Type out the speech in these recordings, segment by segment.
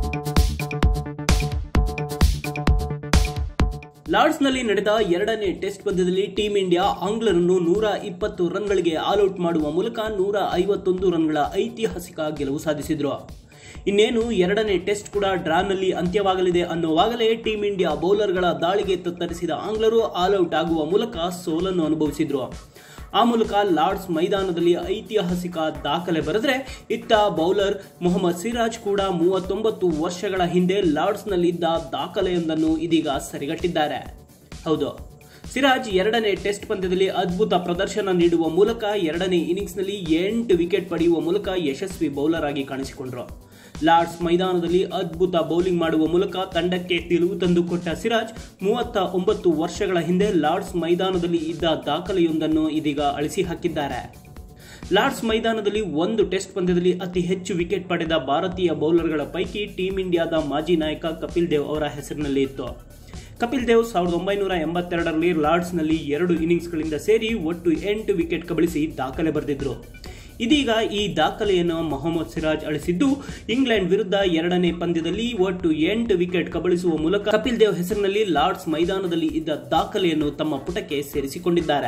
ಲಾರ್ಡ್ಸ್ನಲ್ಲಿ ನಡೆದ ಎರಡನೇ ಟೆಸ್ಟ್ ಪಂದ್ಯದಲ್ಲಿ ಟೀಂ ಇಂಡಿಯಾ ಆಂಗ್ಲರನ್ನು ನೂರ ಇಪ್ಪತ್ತು ರನ್ಗಳಿಗೆ ಆಲ್ಔಟ್ ಮಾಡುವ ಮೂಲಕ ನೂರ ಐವತ್ತೊಂದು ರನ್ಗಳ ಐತಿಹಾಸಿಕ ಗೆಲುವು ಸಾಧಿಸಿದ್ರು ಇನ್ನೇನು ಎರಡನೇ ಟೆಸ್ಟ್ ಕೂಡ ಡ್ರಾನಲ್ಲಿ ಅಂತ್ಯವಾಗಲಿದೆ ಅನ್ನುವಾಗಲೇ ಟೀಂ ಇಂಡಿಯಾ ಬೌಲರ್ಗಳ ದಾಳಿಗೆ ತತ್ತರಿಸಿದ ಆಂಗ್ಲರು ಆಲ್ಔಟ್ ಆಗುವ ಮೂಲಕ ಸೋಲನ್ನು ಅನುಭವಿಸಿದ್ರು ಆ ಮೂಲಕ ಲಾರ್ಡ್ಸ್ ಮೈದಾನದಲ್ಲಿ ಐತಿಹಾಸಿಕ ದಾಖಲೆ ಬರೆದ್ರೆ ಇತ್ತ ಬೌಲರ್ ಮೊಹಮ್ಮದ್ ಸಿರಾಜ್ ಕೂಡ ಮೂವತ್ತೊಂಬತ್ತು ವರ್ಷಗಳ ಹಿಂದೆ ಲಾರ್ಡ್ಸ್ನಲ್ಲಿದ್ದ ದಾಖಲೆಯೊಂದನ್ನು ಇದೀಗ ಸರಿಗಟ್ಟಿದ್ದಾರೆ ಹೌದು ಸಿರಾಜ್ ಎರಡನೇ ಟೆಸ್ಟ್ ಪಂದ್ಯದಲ್ಲಿ ಅದ್ಭುತ ಪ್ರದರ್ಶನ ನೀಡುವ ಮೂಲಕ ಎರಡನೇ ಇನ್ನಿಂಗ್ಸ್ನಲ್ಲಿ ಎಂಟು ವಿಕೆಟ್ ಪಡೆಯುವ ಮೂಲಕ ಯಶಸ್ವಿ ಬೌಲರ್ ಆಗಿ ಕಾಣಿಸಿಕೊಂಡ್ರು ಲಾರ್ಡ್ಸ್ ಮೈದಾನದಲ್ಲಿ ಅದ್ಭುತ ಬೌಲಿಂಗ್ ಮಾಡುವ ಮೂಲಕ ತಂಡಕ್ಕೆ ತಿರುವು ತಂದುಕೊಟ್ಟ ಸಿರಾಜ್ ಮೂವತ್ತ ಒಂಬತ್ತು ವರ್ಷಗಳ ಹಿಂದೆ ಲಾರ್ಡ್ಸ್ ಮೈದಾನದಲ್ಲಿ ಇದ್ದ ದಾಖಲೆಯೊಂದನ್ನು ಇದೀಗ ಅಳಿಸಿ ಹಾಕಿದ್ದಾರೆ ಲಾರ್ಡ್ಸ್ ಮೈದಾನದಲ್ಲಿ ಒಂದು ಟೆಸ್ಟ್ ಪಂದ್ಯದಲ್ಲಿ ಅತಿ ಹೆಚ್ಚು ವಿಕೆಟ್ ಪಡೆದ ಭಾರತೀಯ ಬೌಲರ್ಗಳ ಪೈಕಿ ಟೀಂ ಇಂಡಿಯಾದ ಮಾಜಿ ನಾಯಕ ಕಪಿಲ್ ದೇವ್ ಅವರ ಹೆಸರಿನಲ್ಲಿ ಇತ್ತು ಕಪಿಲ್ ದೇವ್ ಸಾವಿರದ ಒಂಬೈನೂರ ಎಂಬತ್ತೆರಡರಲ್ಲಿ ಲಾರ್ಡ್ಸ್ನಲ್ಲಿ ಎರಡು ಇನ್ನಿಂಗ್ಸ್ಗಳಿಂದ ಸೇರಿ ಒಟ್ಟು ಎಂಟು ವಿಕೆಟ್ ಕಬಳಿಸಿ ದಾಖಲೆ ಬರೆದಿದ್ರು ಇದೀಗ ಈ ದಾಖಲೆಯನ್ನು ಮೊಹಮ್ಮದ್ ಸಿರಾಜ್ ಅಳಿಸಿದ್ದು ಇಂಗ್ಲೆಂಡ್ ವಿರುದ್ಧ ಎರಡನೇ ಪಂದ್ಯದಲ್ಲಿ ಒಟ್ಟು ಎಂಟು ವಿಕೆಟ್ ಕಬಳಿಸುವ ಮೂಲಕ ಕಪಿಲ್ ದೇವ್ ಹೆಸರಿನಲ್ಲಿ ಲಾರ್ಡ್ಸ್ ಮೈದಾನದಲ್ಲಿ ಇದ್ದ ದಾಖಲೆಯನ್ನು ತಮ್ಮ ಪುಟಕ್ಕೆ ಸೇರಿಸಿಕೊಂಡಿದ್ದಾರೆ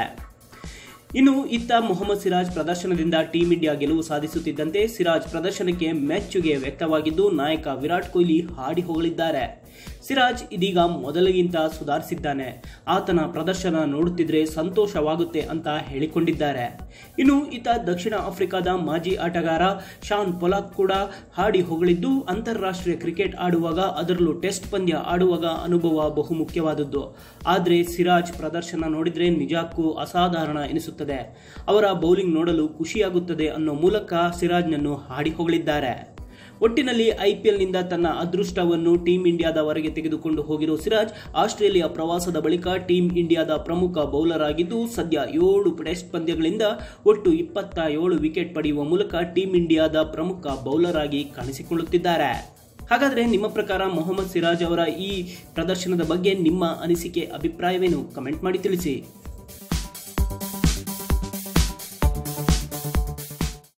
ಇನ್ನು ಇತ್ತ ಮೊಹಮ್ಮದ್ ಸಿರಾಜ್ ಪ್ರದರ್ಶನದಿಂದ ಟೀಂ ಇಂಡಿಯಾ ಗೆಲುವು ಸಾಧಿಸುತ್ತಿದ್ದಂತೆ ಸಿರಾಜ್ ಪ್ರದರ್ಶನಕ್ಕೆ ಮೆಚ್ಚುಗೆ ವ್ಯಕ್ತವಾಗಿದ್ದು ನಾಯಕ ವಿರಾಟ್ ಕೊಹ್ಲಿ ಹಾಡಿ ಹೋಗಲಿದ್ದಾರೆ ಸಿರಾಜ್ ಇದೀಗ ಮೊದಲಿಗಿಂತ ಸುಧಾರಿಸಿದ್ದಾನೆ ಆತನ ಪ್ರದರ್ಶನ ನೋಡುತ್ತಿದ್ರೆ ಸಂತೋಷವಾಗುತ್ತೆ ಅಂತ ಹೇಳಿಕೊಂಡಿದ್ದಾರೆ ಇನ್ನು ಇತ್ತ ದಕ್ಷಿಣ ಆಫ್ರಿಕಾದ ಮಾಜಿ ಆಟಗಾರ ಶಾನ್ ಪೊಲಾಕ್ ಕೂಡ ಹಾಡಿ ಹೊಗಳಿದ್ದು ಅಂತಾರಾಷ್ಟ್ರೀಯ ಕ್ರಿಕೆಟ್ ಆಡುವಾಗ ಅದರಲ್ಲೂ ಟೆಸ್ಟ್ ಪಂದ್ಯ ಆಡುವಾಗ ಅನುಭವ ಬಹು ಮುಖ್ಯವಾದದ್ದು ಆದರೆ ಸಿರಾಜ್ ಪ್ರದರ್ಶನ ನೋಡಿದ್ರೆ ನಿಜಕ್ಕೂ ಅಸಾಧಾರಣ ಎನಿಸುತ್ತದೆ ಅವರ ಬೌಲಿಂಗ್ ನೋಡಲು ಖುಷಿಯಾಗುತ್ತದೆ ಅನ್ನೋ ಮೂಲಕ ಸಿರಾಜ್ನನ್ನು ಹಾಡಿ ಹೊಗಳಿದ್ದಾರೆ ಒಟ್ಟಿನಲ್ಲಿ ಐಪಿಎಲ್ನಿಂದ ತನ್ನ ಅದೃಷ್ಟವನ್ನು ಟೀಂ ಇಂಡಿಯಾದವರೆಗೆ ತೆಗೆದುಕೊಂಡು ಹೋಗಿರೋ ಸಿರಾಜ್ ಆಸ್ಟ್ರೇಲಿಯಾ ಪ್ರವಾಸದ ಬಳಿಕ ಟೀಂ ಇಂಡಿಯಾದ ಪ್ರಮುಖ ಬೌಲರ್ ಆಗಿದ್ದು ಸದ್ಯ ಏಳು ಟೆಸ್ಟ್ ಪಂದ್ಯಗಳಿಂದ ಒಟ್ಟು ಇಪ್ಪತ್ತ ಏಳು ವಿಕೆಟ್ ಪಡೆಯುವ ಮೂಲಕ ಟೀಂ ಇಂಡಿಯಾದ ಪ್ರಮುಖ ಬೌಲರ್ ಆಗಿ ಕಾಣಿಸಿಕೊಳ್ಳುತ್ತಿದ್ದಾರೆ ಹಾಗಾದರೆ ನಿಮ್ಮ ಪ್ರಕಾರ ಮೊಹಮ್ಮದ್ ಸಿರಾಜ್ ಅವರ ಈ ಪ್ರದರ್ಶನದ ಬಗ್ಗೆ ನಿಮ್ಮ ಅನಿಸಿಕೆ ಅಭಿಪ್ರಾಯವೇನು ಕಮೆಂಟ್ ಮಾಡಿ ತಿಳಿಸಿ